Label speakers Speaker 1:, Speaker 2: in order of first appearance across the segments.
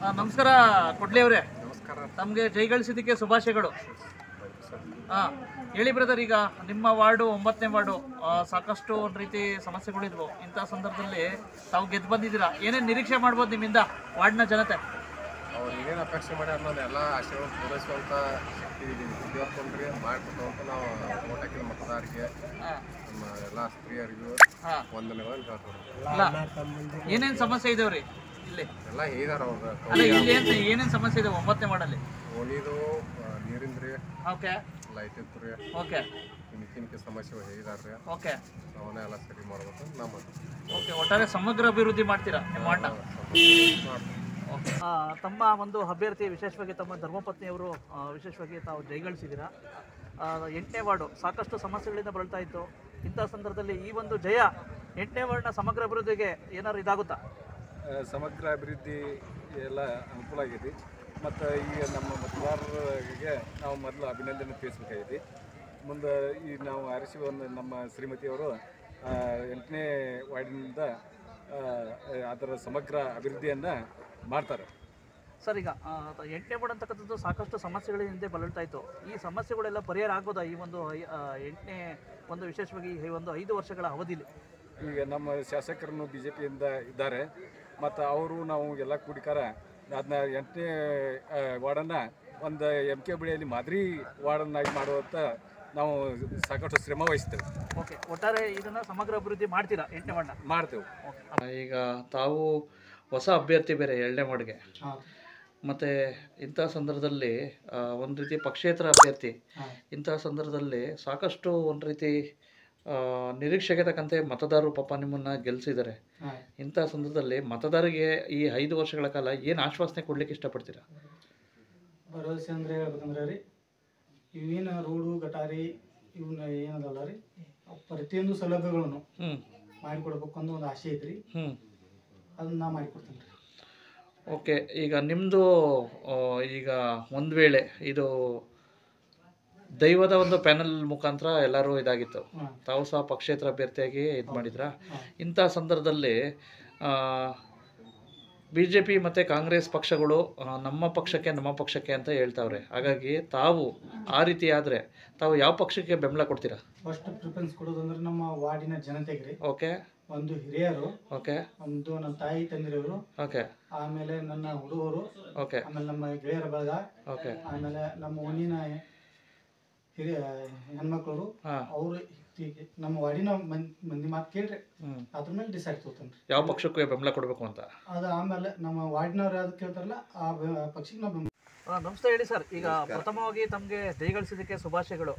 Speaker 1: ಆ, ನಮಸ್ಕಾರ ಕೊಡ್ಲಿ ಅವರೇ
Speaker 2: ನಮಸ್ಕಾರ
Speaker 1: ತಮಗೆ ಜೈಗಳಿಸಿದ್ದಕ್ಕೆ ಶುಭಾಶಯಗಳು ಹಾಂ ಹೇಳಿ ಬ್ರದರ್ ಈಗ ನಿಮ್ಮ ವಾರ್ಡು ಒಂಬತ್ತನೇ ವಾರ್ಡು ಆ, ಸಾಕಷ್ಟು ಒಂದು ರೀತಿ ಸಮಸ್ಯೆಗಳಿದ್ವು ಇಂಥ ಸಂದರ್ಭದಲ್ಲಿ ತಾವು ಗೆದ್ದು ಬಂದಿದ್ದೀರಾ ಏನೇನು ನಿರೀಕ್ಷೆ ಮಾಡ್ಬೋದು ನಿಮ್ಮಿಂದ ವಾರ್ಡ್ನ ಜನತೆ
Speaker 2: ಅವ್ರು ಏನೇನು ಅಪೇಕ್ಷೆ ಮಾಡ್ಯಾರ ಅನ್ನೋದು ಎಲ್ಲ ಆಶಯಗಳು ಪೂರೈಸುವಂಥ ಶಕ್ತಿ ದೇವಕೊಂಡ್ರಿ ಮಾಡಿಕೊಟ್ಟು ಅಂತ ನಾವು ಓಟ್ ಹಾಕಿದ ಮತದಾರರಿಗೆ
Speaker 1: ಹಾಂ
Speaker 2: ನಮ್ಮ ಎಲ್ಲ ಸ್ತ್ರೀಯರಿಗೂ
Speaker 1: ಹಾಂ
Speaker 2: ವಂದನೆಗಳನ್ನು ಹೇಳ್ತಾರೆ
Speaker 1: ಇಲ್ಲ ಏನೇನು ಸಮಸ್ಯೆ ಇದಾವ್ರಿ ಇಲ್ಲಿ
Speaker 2: ಎಲ್ಲ ಹೇಳಿದಾರ ಅವ್ರು
Speaker 1: ಅಲ್ಲ ಇಲ್ಲಿ ಏನು ಏನೇನು ಸಮಸ್ಯೆ ಇದೆ ಒಂಬತ್ತನೇ ವಾರ್ಡಲ್ಲಿ
Speaker 2: ಓಣಿದು ನೀರಿಂದ್ರಿ
Speaker 1: ಓಕೆ
Speaker 2: ಲೈಟ್ ಇತ್ತು ರೀ
Speaker 1: ಓಕೆ
Speaker 2: ಮಿಕ್ಕಿನ ಸಮಸ್ಯೆ ಹೇಳಿದಾರ್ರಿ
Speaker 1: ಓಕೆ
Speaker 2: ಅವನ್ನ ಎಲ್ಲ ಸರಿ ಮಾಡ್ಬೇಕು ಅಂತ ನಮ್ಮ
Speaker 1: ಓಕೆ ಒಟ್ಟಾರೆ ಸಮಗ್ರ ಅಭಿವೃದ್ಧಿ ಮಾಡ್ತೀರಾ ನಿಮ್ಮ ವಾರ್ಡ್ನ
Speaker 2: ಮಾಡ್ತೀವಿ.
Speaker 1: ಆ, ತಮ್ಮ ಒಂದು ಅಭ್ಯರ್ಥಿ ವಿಶೇಷವಾಗಿ ತಮ್ಮ ಧರ್ಮಪತ್ನಿಯವರು ಆ, ವಿಶೇಷವಾಗಿ ತಾವು ಜಯಗಳಿಸಿದ್ದೀರಾ ಆ, ಎಂಟನೇ ವಾರ್ಡು ಸಾಕಷ್ಟು ಸಮಸ್ಯೆಗಳಿಂದ ಬಳಲ್ತಾ ಇತ್ತು ಇಂಥ ಸಂದರ್ಭದಲ್ಲಿ ಈ ಒಂದು ಜಯ ಎಂಟನೇ ವಾರ್ಡ್ನ ಸಮಗ್ರ ಅಭಿವೃದ್ಧಿಗೆ ಏನಾದ್ರು ಇದಾಗುತ್ತಾ
Speaker 3: ಆ, ಸಮಗ್ರ ಅಭಿವೃದ್ಧಿ ಎಲ್ಲ ಅನುಕೂಲ ಆಗೈತಿ ಮತ್ತು ಈಗ ನಮ್ಮ ಮತದಾರರಿಗೆ ನಾವು ಮೊದಲು ಅಭಿನಂದನೆ ತಿಳಿಸ್ಬೇಕಾಗೈತಿ ಮುಂದೆ ಈ ನಾವು ಆರಿಸಿ ಒಂದು ನಮ್ಮ ಶ್ರೀಮತಿಯವರು ಆ, ಎಂಟನೇ ವಾರ್ಡಿನಿಂದ ಆ, ಅದರ ಸಮಗ್ರ ಅಭಿವೃದ್ಧಿಯನ್ನು ಮಾಡ್ತಾರೆ
Speaker 1: ಸರ್ ಈಗ ಆ, ಎಂಟನೇ ವಾರ್ಡ್ ಅಂತಕ್ಕಂಥದ್ದು ಸಾಕಷ್ಟು ಸಮಸ್ಯೆಗಳ ಹಿಂದೆ ಬಳಲ್ತಾ ಇತ್ತು ಈ ಸಮಸ್ಯೆಗಳೆಲ್ಲ ಪರಿಹಾರ ಆಗ್ಬೋದಾ ಈ ಒಂದು ಐ- ಆ, ಎಂಟನೇ ಒಂದು ವಿಶೇಷವಾಗಿ ಈ ಒಂದು ಐದು ವರ್ಷಗಳ ಅವಧಿಲಿ
Speaker 3: ಈಗ ನಮ್ಮ ಶಾಸಕರನ್ನು ಬಿ ಜೆ ಪಿಯಿಂದ ಇದ್ದಾರೆ ಮತ್ತು ಅವರು ನಾವು ಎಲ್ಲ ಕೂಡಿಕಾರ ಅದನ್ನ ಎಂಟನೇ ವಾರ್ಡನ್ನು ಒಂದು ಎಮ್ ಕೆ ಬಳಿಯಲ್ಲಿ ಮಾದರಿ ವಾರ್ಡನ್ನಾಗಿ ಮಾಡುವಂಥ ನಾವು ಸಾಕಷ್ಟು ಶ್ರಮ ವಹಿಸ್ತೇವೆ
Speaker 1: ಓಕೆ ಒಟ್ಟಾರೆ ಇದನ್ನ ಸಮಗ್ರ ಅಭಿವೃದ್ಧಿ ಮಾಡ್ತೀರಾ ಎಂಟನೇ ವಾರ್ಡ್ನ
Speaker 3: ಮಾಡ್ತೇವೆ
Speaker 1: ಈಗ ತಾವು ಹೊಸ ಅಭ್ಯರ್ಥಿ ಬೇರೆ ಎರಡನೇ ವಾರ್ಡ್ಗೆ ಮತ್ತು ಇಂಥ ಸಂದರ್ಭದಲ್ಲಿ ಆ, ಒಂದು ರೀತಿ ಪಕ್ಷೇತರ ಅಭ್ಯರ್ಥಿ ಇಂಥ ಸಂದರ್ಭದಲ್ಲಿ ಸಾಕಷ್ಟು ಒಂದು ರೀತಿ ಆ, ನಿರೀಕ್ಷೆಗೆ ತಕ್ಕಂತೆ ಮತದಾರರು ಪಾಪ ನಿಮ್ಮನ್ನು ಗೆಲ್ಲಿಸಿದ್ದಾರೆ ಇಂಥ ಸಂದರ್ಭದಲ್ಲಿ ಮತದಾರರಿಗೆ ಈ ಐದು ವರ್ಷಗಳ ಕಾಲ ಏನು ಆಶ್ವಾಸನೆ ಕೊಡ್ಲಿಕ್ಕೆ ಇಷ್ಟಪಡ್ತೀರಾ
Speaker 4: ಭರವಸೆ ಅಂದ್ರೆ ಹೇಳ್ಬೇಕಂದ್ರೆ ರೀ ಇವೇನು ರೋಡು ಗಟಾರಿ ಇವನ್ನ ಏನದಲ್ಲ ರೀ ಅವ್ ಪ್ರತಿಯೊಂದು ಸೌಲಭ್ಯಗಳನ್ನು
Speaker 1: ಹ್ಞೂ
Speaker 4: ಮಾಡಿಕೊಡ್ಬೇಕು ಅನ್ನೋ ಒಂದು ಆಸೆ ಐತ್ರಿ
Speaker 1: ಹ್ಞೂ
Speaker 4: ಅದನ್ನ ನಾ ಮಾಡಿಕೊಡ್ತೀನಿ ರೀ
Speaker 1: ಓಕೆ ಈಗ ನಿಮ್ಮದು ಈಗ ಒಂದು ವೇಳೆ ಇದು ದೈವದ ಒಂದು ಪ್ಯಾನಲ್ ಮುಖಾಂತರ ಎಲ್ಲರೂ ಇದಾಗಿತ್ತು
Speaker 4: ಹಾಂ
Speaker 1: ತಾವು ಸಹ ಪಕ್ಷೇತರ ಅಭ್ಯರ್ಥಿಯಾಗಿ ಇದು ಮಾಡಿದ್ರಾ
Speaker 4: ಹಾಂ.
Speaker 1: ಇಂಥ ಸಂದರ್ಭದಲ್ಲಿ ಬಿ ಜೆ ಪಿ ಮತ್ತು ಕಾಂಗ್ರೆಸ್ ಪಕ್ಷಗಳು ಆ, ನಮ್ಮ ಪಕ್ಷಕ್ಕೆ ನಮ್ಮ ಪಕ್ಷಕ್ಕೆ ಅಂತ ಹೇಳ್ತಾವ್ರೆ ಹಾಗಾಗಿ ತಾವು ಆ ರೀತಿ ಆದರೆ ತಾವು ಯಾವ ಪಕ್ಷಕ್ಕೆ ಬೆಂಬಲ ಕೊಡ್ತೀರಾ
Speaker 4: ಫಸ್ಟ್ ಪ್ರಿಫರೆನ್ಸ್ ಕೊಡೋದಂದ್ರೆ ನಮ್ಮ ವಾರ್ಡಿನ ಜನತೆಗೆ ರೀ
Speaker 1: ಓಕೆ
Speaker 4: ಒಂದು ಹಿರಿಯರು
Speaker 1: ಓಕೆ
Speaker 4: ಒಂದು ನನ್ನ ತಾಯಿ ತಂದಿರೋರು
Speaker 1: ಓಕೆ
Speaker 4: ಆಮೇಲೆ ನನ್ನ ಹುಡುಗರು
Speaker 1: ಓಕೆ
Speaker 4: ಆಮೇಲೆ ನಮ್ಮ ಗೆಳೆಯರ ಬಳಗ
Speaker 1: ಓಕೆ
Speaker 4: ಆಮೇಲೆ ನಮ್ಮ ಓಣಿನ ಹಿರಿಯ ಹೆಣ್ಮಕ್ಳು
Speaker 1: ಹಾಂ
Speaker 4: ಅವರು ನಮ್ಮ ವಾರ್ಡಿನ ಮಂದಿ ಮಂದಿ ಮಾತು ಕೇಳ್ರಿ
Speaker 1: ಹ್ಞೂ
Speaker 4: ಅದ್ರ ಮೇಲೆ ಡಿಸೈಡ್ ತಗೋತಾನೆ ರೀ
Speaker 1: ಯಾವ ಪಕ್ಷಕ್ಕೂ ಬೆಂಬಲ ಕೊಡಬೇಕು ಅಂತ
Speaker 4: ಅದು ಆಮೇಲೆ ನಮ್ಮ ವಾರ್ಡ್ನವ್ರು ಯಾವ್ದು ಕೇಳ್ತಾರಲ್ಲ ಆ ಬೆ- ಪಕ್ಷಕ್ಕೆ ನಾವು ಬೆಂಬಲ
Speaker 1: ನಮಸ್ತೆ ಹೇಳಿ ಸರ್ ಈಗ ಪ್ರಥಮವಾಗಿ ತಮಗೆ ಜಯಗಳಿಸಿದ್ದಕ್ಕೆ ಶುಭಾಶಯಗಳು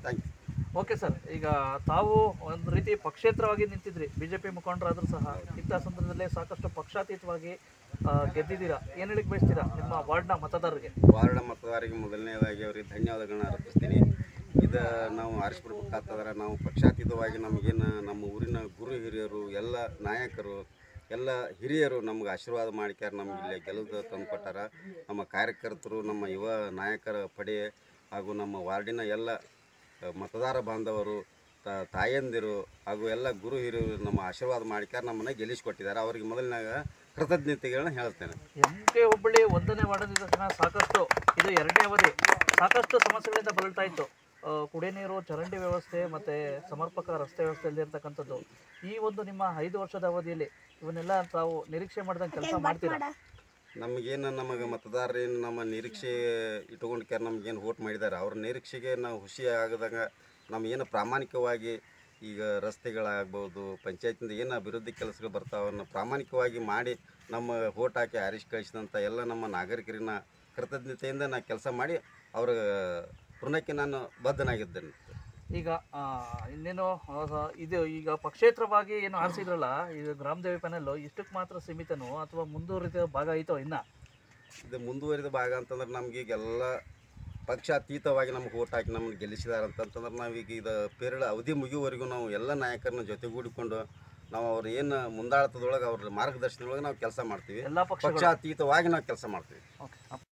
Speaker 1: ಓಕೆ ಸರ್ ಈಗ ತಾವು ಒಂದು ರೀತಿ ಪಕ್ಷೇತರವಾಗಿ ನಿಂತಿದ್ರಿ ಬಿಜೆಪಿ ಮುಖಂಡರಾದ್ರೂ ಸಹ ಇಂಥ ಸಂದರ್ಭದಲ್ಲಿ ಸಾಕಷ್ಟು ಪಕ್ಷಾತೀತವಾಗಿ ಆ, ಗೆದ್ದಿದ್ದೀರಾ ಏನು ಹೇಳಿಕ್ ಬಯಸ್ತೀರಾ ನಿಮ್ಮ ವಾರ್ಡ್ನ ಮತದಾರರಿಗೆ
Speaker 5: ವಾರ್ಡ್ ಮತದಾರರಿಗೆ ಮೊದಲನೇದಾಗಿ ಅವರಿಗೆ ಧನ್ಯವಾದಗಳನ್ನ ಅರ್ಪಿಸ್ತೀನಿ ಇದು ನಾವು ಆರಿಸ್ಬಿಡ್ಬೇಕಾಗ್ತದ್ರೆ ನಾವು ಪಕ್ಷಾತೀತವಾಗಿ ನಮಗೇನು ನಮ್ಮ ಊರಿನ ಗುರು ಹಿರಿಯರು ಎಲ್ಲ ನಾಯಕರು ಎಲ್ಲ ಹಿರಿಯರು ನಮ್ಗೆ ಆಶೀರ್ವಾದ ಮಾಡಿಕ್ಯಾರ ನಮ್ಗೆ ಇಲ್ಲೇ ಗೆಲುವು ತಂದುಕೊಟ್ಟಾರ ನಮ್ಮ ಕಾರ್ಯಕರ್ತರು ನಮ್ಮ ಯುವ ನಾಯಕರ ಪಡೆ ಹಾಗೂ ನಮ್ಮ ವಾರ್ಡಿನ ಎಲ್ಲ ಅ, ಮತದಾರ ಬಾಂಧವರು ತ- ತಾಯಂದಿರು ಹಾಗೂ ಎಲ್ಲ ಗುರು ಹಿರಿಯರು ನಮ್ಮ ಆಶೀರ್ವಾದ ಮಾಡಿಕ್ಯಾರ ನಮ್ಮನ್ನ ಗೆಲ್ಲಿಸ್ಕೊಟ್ಟಿದ್ದಾರೆ ಅವರಿಗೆ ಮೊದಲನಾಗ ಕೃತಜ್ಞತೆಗಳನ್ನ ಹೇಳ್ತೇನೆ
Speaker 1: ಎಂ ಕೆ ಹುಬ್ಬಳ್ಳಿ ಒಂದನೇ ವಾರ್ಡಿನ ತಕ್ಷಣ ಸಾಕಷ್ಟು ಇದು ಎರಡನೇ ಅವಧಿ ಸಾಕಷ್ಟು ಸಮಸ್ಯೆಗಳಿಂದ ಬಳಲ್ತಾ ಇತ್ತು ಆ, ಕುಡಿಯ ನೀರು ಚರಂಡಿ ವ್ಯವಸ್ಥೆ ಮತ್ತು ಸಮರ್ಪಕ ರಸ್ತೆ ವ್ಯವಸ್ಥೆ ಇಲ್ಲದಿರ್ತಕ್ಕಂಥದ್ದು ಈ ಒಂದು ನಿಮ್ಮ ಐದು ವರ್ಷದ ಅವಧಿಯಲ್ಲಿ ಇವನ್ನೆಲ್ಲ ತಾವು ನಿರೀಕ್ಷೆ ಮಾಡಿದಂಗೆ ಕೆಲಸ ಮಾಡ್ತೀರಾ
Speaker 5: ನಮಗೇನು ನಮಗೆ ಮತದಾರರೇನು ನಮ್ಮ ನಿರೀಕ್ಷೆ ಇಟ್ಕೊಂಡು ಕ್ಯಾರ ನಮಗೇನು ವೋಟ್ ಮಾಡಿದ್ದಾರೆ ಅವ್ರ ನಿರೀಕ್ಷೆಗೆ ನಾವು ಖುಷಿ ಆಗದಂಗೆ ನಮ್ಮ ಏನು ಪ್ರಾಮಾಣಿಕವಾಗಿ ಈಗ ರಸ್ತೆಗಳಾಗ್ಬೋದು ಪಂಚಾಯತಿಂದ ಏನು ಅಭಿವೃದ್ಧಿ ಕೆಲಸಗಳು ಬರ್ತಾವನ್ನ ಪ್ರಾಮಾಣಿಕವಾಗಿ ಮಾಡಿ ನಮ್ಮ ವೋಟ್ ಹಾಕಿ ಆರಿಸಿ ಕಳಿಸಿದಂಥ ಎಲ್ಲ ನಮ್ಮ ನಾಗರಿಕರಿನ ಕೃತಜ್ಞತೆಯಿಂದ ನಾನು ಕೆಲಸ ಮಾಡಿ ಅವ್ರ ಋಣಕ್ಕೆ ನಾನು ಬದ್ಧನಾಗಿದ್ದೇನೆ
Speaker 1: ಈಗ ಆ, ಇನ್ನೇನು ಆ, ಸ- ಇದು ಈಗ ಪಕ್ಷೇತರವಾಗಿ ಏನು ಆರಿಸಿದ್ರಲ್ಲ ಇದು ಗ್ರಾಮದೇವಿ ಪ್ಯಾನೆಲ್ಲು ಇಷ್ಟಕ್ಕೆ ಮಾತ್ರ ಸೀಮಿತನೋ ಅಥವಾ ಮುಂದುವರಿದ ಭಾಗ ಐತೋ ಇನ್ನ
Speaker 5: ಇದು ಮುಂದುವರಿದ ಭಾಗ ಅಂತಂದ್ರೆ ನಮ್ಗೆ ಈಗೆಲ್ಲ ಪಕ್ಷಾತೀತವಾಗಿ ನಮ್ಗೆ ಓಟ್ ಹಾಕಿ ನಮ್ಮನ್ನು ಗೆಲ್ಲಿಸಿದಾರೆ ಅಂತಂತಂದ್ರೆ ನಾವೀಗ ಇದು ಪೇರಳ ಅವಧಿ ಮುಗಿಯುವವರೆಗೂ ನಾವು ಎಲ್ಲ ನಾಯಕರನ್ನ ಜೊತೆಗೂಡಿಕೊಂಡು ನಾವು ಅವ್ರು ಏನು ಮುಂದಾಳತದೊಳಗೆ ಅವ್ರ ಮಾರ್ಗದರ್ಶನದೊಳಗೆ ನಾವು ಕೆಲಸ ಮಾಡ್ತೀವಿ
Speaker 1: ಎಲ್ಲ ಪಕ್ಷಗಳು
Speaker 5: ಪಕ್ಷಾತೀತವಾಗಿ ನಾವು ಕೆಲಸ ಮಾಡ್ತೀವಿ
Speaker 1: ಓಕೆ